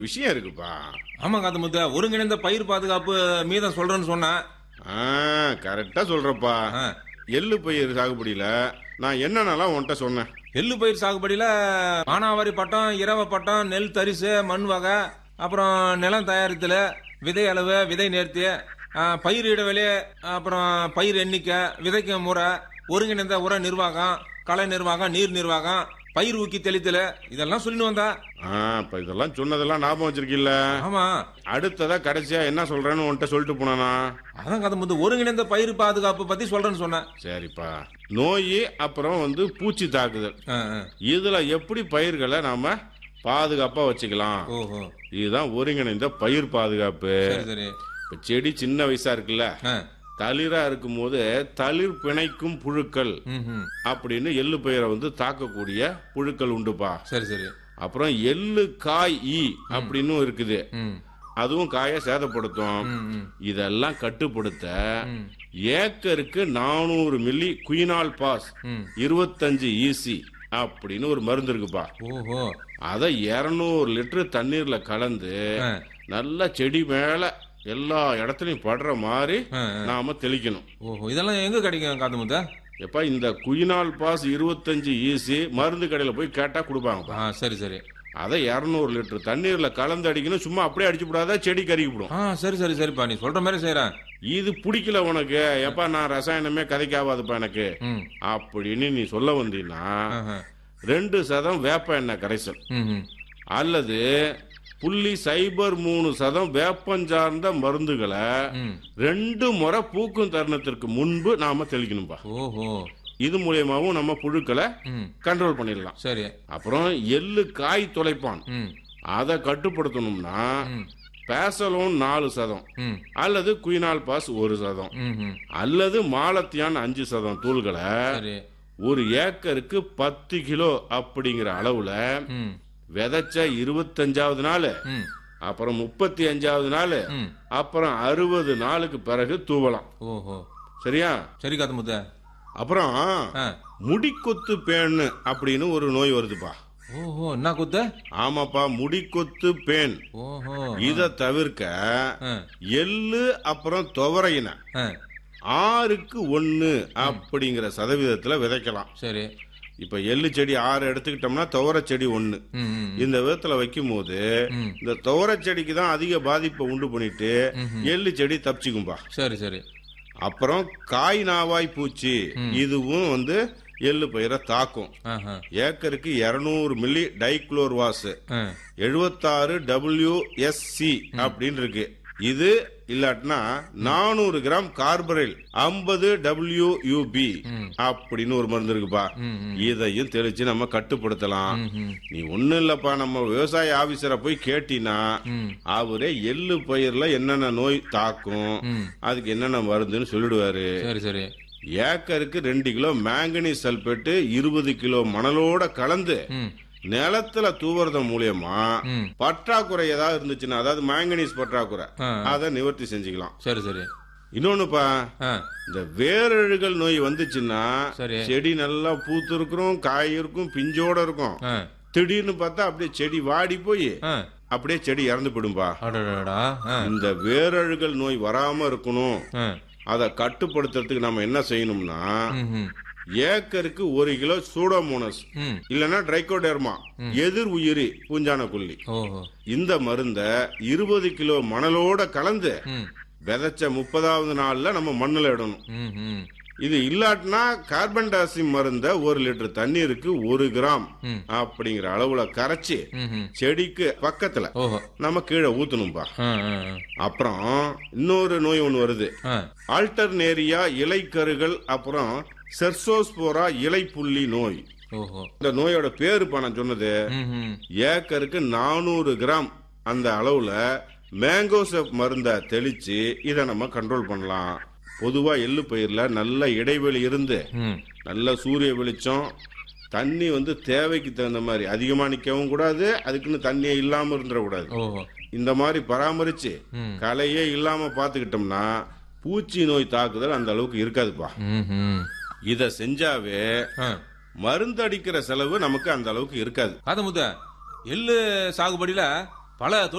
விஷயம் இருக்குப்பா ஆமா காத்து முத்த ஒருங்கிணைந்த பயிர் பாதுகாப்பு மீதம் சொல்றேன்னு சொன்னேன் ஆ கரெக்டா சொல்றப்பா ஆ. எள்ளு பயிர் சாகுபடியில நான் என்னென்னலாம் உன்கிட்ட சொன்னேன் எள்ளு பயிர் சாகுபடியில மானாவாரி பட்டம் இரவ பட்டம் நெல் தரிசு மண் வகை அப்புறம் நிலம் தயாரித்தல் விதை அளவு விதை நேர்த்தி ஆ, பயிர் இடைவெளி அப்புறம் பயிர் எண்ணிக்கை விதைக்கும் முறை ஒருங்கிணைந்த உர நிர்வாகம் களை நிர்வாகம் நீர் நிர்வாகம் பயிர் ஊக்கி தெளித்தல் இதெல்லாம் சொல்லி வந்தா ஆ இப்ப இதெல்லாம் சொன்னதெல்லாம் ஞாபகம் வச்சிருக்கீல்ல ஆமா அடுத்ததா கடைசியா என்ன சொல்றேன்னு உன்கிட்ட சொல்லிட்டு போனானா அதான் கதை முந்து ஒருங்கிணைந்த பயிர் பாதுகாப்பு பத்தி சொல்றேன்னு சொன்னேன் சரிப்பா நோய் அப்புறம் வந்து பூச்சி தாக்குதல் ஆ, ஆ. இதுல எப்படி பயிர்களை நாம பாதுகாப்பா வச்சுக்கலாம் ஓஹோ இதுதான் ஒருங்கிணைந்த பயிர் பாதுகாப்பு சரி சரி இப்ப செடி சின்ன வயசா இருக்குல்ல ஆ. தளிரா இருக்கும்போது தளிர் பிணைக்கும் புழுக்கள் ம், ம். அப்படின்னு எள்ளு பயிரை வந்து தாக்கக்கூடிய புழுக்கள் உண்டுப்பா சரி சரி அப்புறம் எள்ளு காய் ஈ அப்படின்னு இருக்குது ம் அதுவும் காயை சேதப்படுத்தும் ம், ம். இதெல்லாம் கட்டுப்படுத்த ம். ஏக்கருக்கு நானூறு மில்லி குயினால் பாஸ் ம். இருபத்தஞ்சு ஈசி அப்படின்னு ஒரு மருந்து இருக்குப்பா ஓஹோ அதை இருநூறு லிட்டர் தண்ணீர்ல கலந்து ஆ. நல்லா செடி மேல எல்லா இடத்துலயும் படுற மாதிரி ஆ, நாம தெளிக்கணும் ஓஹோ இதெல்லாம் எங்க கிடைக்கும் காத்து முத்த எப்ப இந்த குயினால் பாஸ் இருபத்தஞ்சு ஈசி மருந்து கடையில போய் கேட்டா கொடுப்பாங்கப்பா ஆ சரி சரி அதை இருநூறு லிட்டர் தண்ணீர்ல கலந்து அடிக்கணும் சும்மா அப்படியே அடிச்சு விடாத செடி கருகிவிடும் ஆ சரி சரி சரிப்பா நீ சொல்ற மாதிரி செய்யறேன் இது பிடிக்கல உனக்கு எப்ப நான் ரசாயனமே கதைக்காவாதுப்பா எனக்கு ம் அப்படின்னு நீ சொல்ல வந்தீங்கன்னா ஆஹா. ரெண்டு சதம் வேப்ப எண்ணெய் கரைசல் ம் ம். அல்லது புள்ளி சைபர் மூணு சதம் வேப்பஞ்சார்ந்த மருந்துகளை ம் ரெண்டு முறை பூக்கும் தருணத்திற்கு முன்பு நாம தெளிக்கணும்பா ஓஹோ இது மூலியமாவும் நம்ம புழுக்களை ம் கண்ட்ரோல் பண்ணிடலாம் சரி அப்புறம் எள்ளு காய் தொலைப்பான் ம் அதை கட்டுப்படுத்தணும்னா ம் பேசலோன் நாலு சதம் ம் அல்லது குயினால் பாஸ் ஒரு சதம் ம் ம். அல்லது மாலத்தியான் அஞ்சு சதம் தூள்களை சரி ஒரு ஏக்கருக்கு பத்து கிலோ அப்படிங்கிற அளவுல ம் விதைச்ச இருபத்தஞ்சாவது நாள் ம் அப்புறம் முப்பத்தி அஞ்சாவது நாள் ம் அப்புறம் அறுபது நாளுக்கு பிறகு தூவலாம் ஓஹோ சரியா சரி காத்து முத்த அப்புறம் ஆ முடிக்கொத்து பேன் அப்படின்னு ஒரு நோய் வருதுப்பா ஓஹோ என்ன குத்த ஆமாப்பா முடிக்கொத்து பேன் ஓஹோ இத தவிர்க்க ஆ எள்ளு அப்புறம் துவரையின ஆ ஆறுக்கு ஒன்னு அப்படிங்கிற சதவீதத்துல விதைக்கலாம் சரி இப்ப எள்ளு செடி ஆறு எடுத்துக்கிட்டோம்னா துவர செடி ஒன்னு ம் ம் இந்த விதத்துல வைக்கும் போது ம். இந்த துவர செடிக்கு தான் அதிக பாதிப்பை உண்டு பண்ணிட்டு எள்ளு செடி தப்பிச்சுக்கும்பா சரி சரி அப்புறம் காய் நாவாய் பூச்சி இதுவும் வந்து எள்ளு பயிரை தாக்கும் ஆஹா ஏக்கருக்கு 200 மில்லி டைக்ளோர்வாஸ் ஆ எழுபத்தாறு டபிள்யூ அப்படின்னு இருக்கு இது இல்லாட்டினா நானூறு கிராம் கார்பரைல் ஐம்பது டபிள்யூ அப்படின்னு ஒரு மருந்து இருக்குப்பா ம் ம் இதையும் தெளிச்சு நம்ம கட்டுப்படுத்தலாம் ம் ம் நீ ஒண்ணும் இல்லப்பா நம்ம விவசாய ஆபீசரை போய் கேட்டினா ம் அவரே எள்ளு பயிர்ல என்னென்ன நோய் தாக்கும் ம் அதுக்கு என்னென்ன மருந்துன்னு சொல்லிடுவாரு சரி சரி ஏக்கருக்கு ரெண்டு கிலோ மேங்கனீஸ் சல்பேட்டு இருபது கிலோ மணலோட கலந்து ம் நிலத்துல தூவுறது மூலியமா ம் பற்றாக்குறை ஏதாவது இருந்துச்சுன்னா அதாவது மேங்கனீஸ் பற்றாக்குறை ஆ அதை நிவர்த்தி செஞ்சுக்கலாம் சரி சரி இன்னொன்னுப்பா ஆ இந்த வேரழுகல் நோய் வந்துச்சுன்னா சரி. செடி நல்லா பூத்து இருக்கும் காய் இருக்கும் பிஞ்சோட இருக்கும் ஆ திடீர்னு பார்த்தா அப்படியே செடி வாடி போய் ஆ அப்படியே செடி இறந்து போயிடும்பா அடடடா ஆ இந்த வேரழுகல் நோய் வராம இருக்கணும் ஆ அதை கட்டுப்படுத்துறதுக்கு நம்ம என்ன செய்யணும்னா ம் ம் ஏக்கருக்கு ஒரு கிலோ சூடோமோனஸ் ம் இல்லைன்னா ட்ரைகோடெர்மா எதிர் உயிரி பூஞ்சான கொல்லி ஓஹோ இந்த மருந்த இருபது கிலோ மணலோட கலந்து ம் விதைச்ச முப்பதாவது நாள்ல நம்ம மண்ணுல இடணும் ம் ம் இது இல்லாட்டினா கார்பன் டை ஆக்சைடு மருந்த ஒரு லிட்டர் தண்ணீருக்கு ஒரு கிராம் ம். அப்படிங்கிற அளவுல கரைச்சி ம் ம் செடிக்கு பக்கத்துல ஓஹோ நம்ம கீழே ஊத்தணும்பா ஆ ஆ ஆ. அப்புறம் இன்னொரு நோய் ஒன்று வருது ஆ ஆல்டர்னேரியா இலைக்கருகள் அப்புறம் செர்சோஸ்போரா இலைப்புள்ளி நோய் ஓஹோ இந்த நோயோட பேருப்பா நான் சொன்னது ம் ம் ஏக்கருக்கு நானூறு கிராம் அந்த அளவுல மேங்கோசெப் மருந்த தெளிச்சு இதை நம்ம கண்ட்ரோல் பண்ணலாம் பொதுவா எள்ளு பயிர்ல நல்ல இடைவெளி இருந்து ம் நல்ல சூரிய வெளிச்சம் தண்ணி வந்து தேவைக்கு தகுந்த மாதிரி அதிகமா நிக்கவும் கூடாது அதுக்குன்னு தண்ணியே இல்லாம இருந்துடக்கூடாது ஓஹோ இந்த மாதிரி பராமரிச்சு ம் களையே இல்லாம பாத்துக்கிட்டோம்னா பூச்சி நோய் தாக்குதல் அந்த அளவுக்கு இருக்காதுப்பா ம் ம் இத செஞ்சாவே ஆ மருந்து அடிக்கிற செலவு நமக்கு அந்த அளவுக்கு இருக்காது காத முத்த எள்ளு சாகுபடியில பல